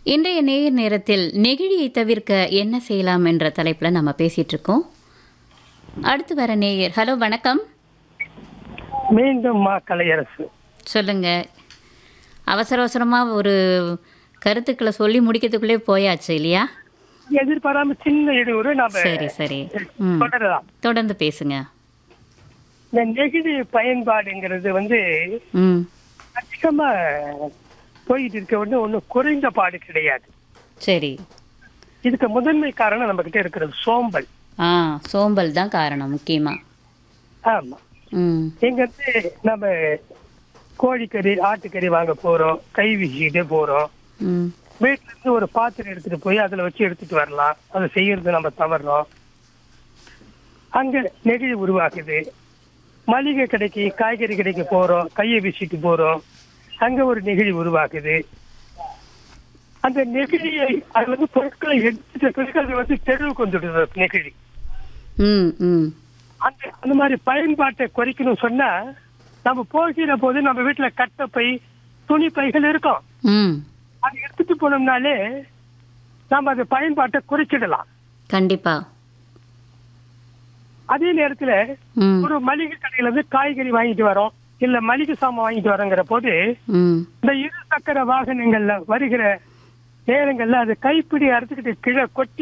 இன்றைய நேர் நேரத்தில் நெகிழியை தவிர்க்க என்ன செய்யலாம் என்ற தலைப்பில் நம்ம பேசிட்டு இருக்கோம் அடுத்து வர நேயர் ஹலோ வணக்கம் மீண்டும் மா கலையரசு சொல்லுங்க அவசர அவசரமாக ஒரு கருத்துக்களை சொல்லி முடிக்கிறதுக்குள்ளே போயாச்சு இல்லையா எதிர்பாராம சின்ன இடையூறு நாம சரி சரி ம் தொடரலாம் தொடர்ந்து பேசுங்க இந்த நெகிழி பயன்பாடுங்கிறது வந்து ம் அதிகமா போயிட்டு இருக்க ஒண்ணு ஒன்றும் குறைந்த பாடு கிடையாது சரி இதுக்கு முதன்மை காரணம் நம்ம கிட்ட இருக்கிறது சோம்பல் ஆ சோம்பல் தான் காரணம் முக்கியமாக ஆமா ம் இங்க வந்து நம்ம கோழிக்கறி ஆட்டுக்கறி வாங்க போறோம் கை வீசிக்கிட்டே போறோம் ம் வீட்டுல இருந்து ஒரு பாத்திரம் எடுத்துட்டு போய் அதுல வச்சு எடுத்துட்டு வரலாம் அதை செய்யறது நம்ம தவறுறோம் அங்க நெகிழி உருவாகுது மளிகை கடைக்கு காய்கறி கடைக்கு போறோம் கையை வீசிட்டு போறோம் அங்க ஒரு நெகிழி உருவாகுது அந்த நெகிழியை அதுல இருந்து பொருட்களை எடுத்துட்டு பிறகு அது வந்து தெருவுக்கு வந்துடுது அந்த நெகிழி ம் ம் அந்த அந்த மாதிரி பயன்பாட்டை குறைக்கணும் சொன்னா நம்ம போகிற போது நம்ம வீட்டுல கட்டப்பை துணி பைகள் இருக்கும் ம் அதை எடுத்துட்டு போனோம்னாலே நம்ம அந்த பயன்பாட்டை குறைச்சிடலாம் கண்டிப்பாக அதே நேரத்துல ம் ஒரு மளிகை கடையில இருந்து காய்கறி வாங்கிட்டு வரோம் இல்ல மளிகை சாமான் வாங்கிட்டு வரோங்கிற போது ம் இந்த இரு சக்கர வாகனங்கள்ல வருகிற நேரங்கள்ல அது கைப்பிடி அறுத்துக்கிட்டு கீழே கொட்டி